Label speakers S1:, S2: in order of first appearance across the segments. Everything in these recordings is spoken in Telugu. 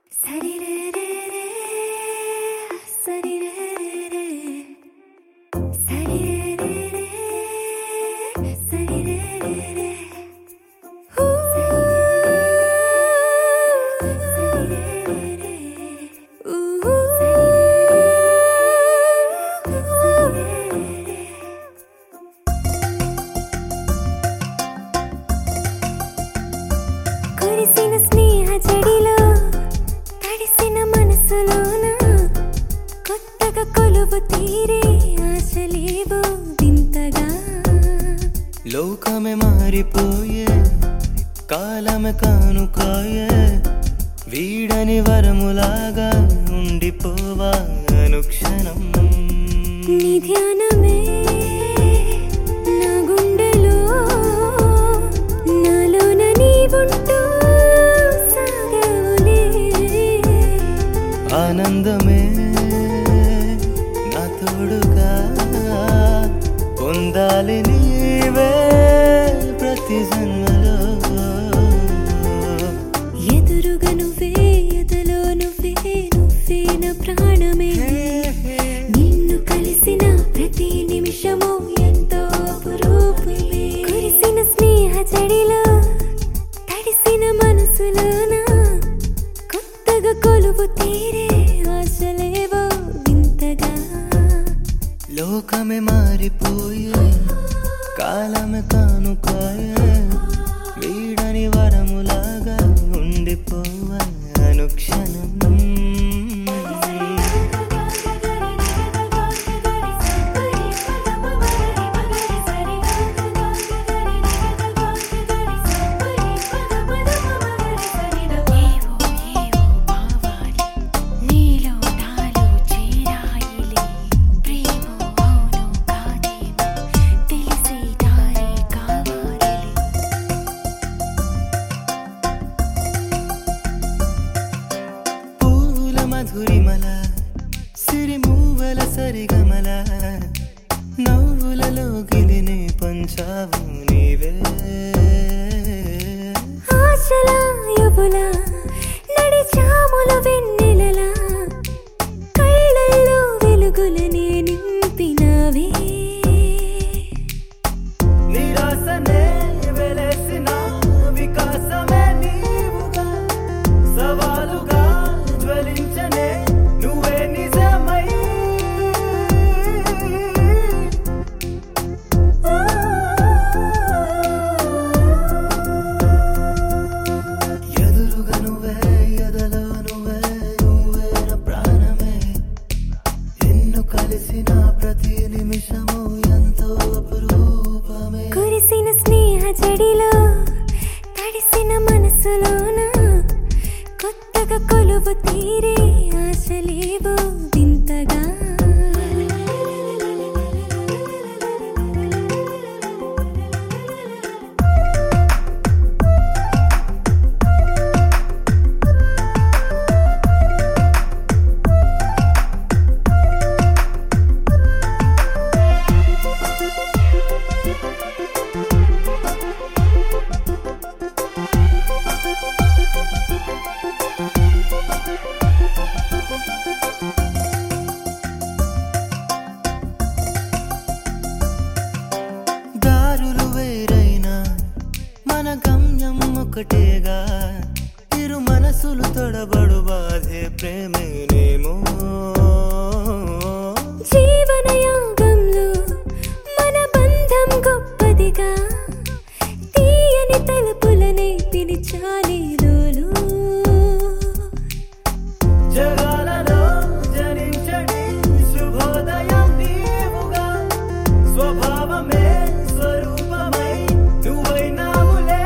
S1: కురిసిన స్నేహ చెడిలో తడిసిన మనసులోన కొత్తగా కొలువు తీరే ఆశలేవో వింతగా
S2: లోకమే మారిపోయే కాలమే కానుకాయే వీడని వరములాగా ఉండిపోవా అనుక్షణం
S1: నీ ధ్యానమే నా గుండెలో నాలోన నీవుంటూ సాగవులే
S2: ఆనందమే నా తోడుగా పొందాలి నీవే ప్రతి జన్మలో
S1: ఎదురుగా నువ్వే ఎదలో నువ్వే నువ్వే నా ప్రాణమే నిన్ను కలిసిన ప్రతి నిమిషము ఎంతో అపురూపమే కురిసిన స్నేహ చెడిలో తడిసిన మనసులోన కొత్తగా కొలువు తీరే ఆశలేవో వింతగా
S2: లోకమే మారిపోయే కాలమే కానుకాయే వీడని వరములాగా ఉండిపోవా అనుక్షణం
S1: నీలో నాలో చేరాయిలే ప్రేమ అవును కాదేమో తెలిసి దారి కావాలిలే
S2: పూల మధురిమల సిరిమూవల సరిగమల నవ్వులలో గిలిని పంచావు నీవే
S1: ఆశల యుబుల నడిచాముల వెన్నెలల కళ్ళల్లో వెలుగులనే నింపినవే
S2: నిరాశనే వెలసిన వికాసమే నీవుగా సవాలుగా జ్వలించనే నువ్వే నిజమై ఎదురుగా నువ్వే ఎదలో నువ్వే నువ్వే నా ప్రాణమే నిన్ను కలిసిన ప్రతి నిమిషము ఎంతో అపురూపమే
S1: కురిసిన స్నేహ చెడిలో తడిసిన మనసులోన కొత్తగా కొలువు తీరే ఆశలేవో వింతగా
S2: దారులు వేరైనా మన గమ్యం ఒకటేగా ఇరు మనసులు తొడబడు బాధే ప్రేమేనేమో
S1: జీవన యాగంలో మన బంధం గొప్పదిగా తీయని తలుపులనే పిలిచాలి లోలు
S2: జగాలలో జనించడి శుభోదయం నీవుగా స్వభావమే స్వరూపమై నువ్వైనావులే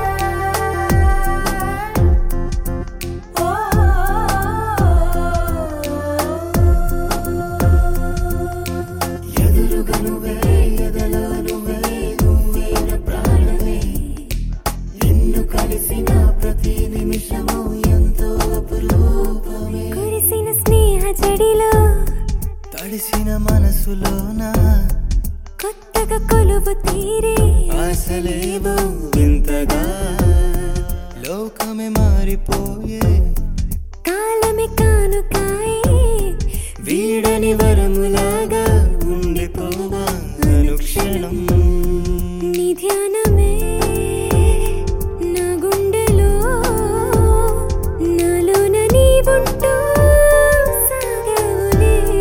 S2: ఎదురుగా నువ్వే ఎదలో నువ్వే నువ్వే నా ప్రాణమే నిన్ను కలిసిన ప్రతి నిమిషము ఎంతో అపురూపమే
S1: కురిసిన స్నేహ చెడిలో
S2: తడిసిన మనసులోన
S1: కొత్తగా కొలువు తీరే
S2: ఆశలేవో వింతగా లోకమే మారిపోయే
S1: కాలమే కానుకాయే
S2: వీడని వరములాగా ఉండిపోవా అనుక్షణం
S1: నీ ధ్యానమే నా గుండెలో నాలోన నీవుంటూ సాగావులే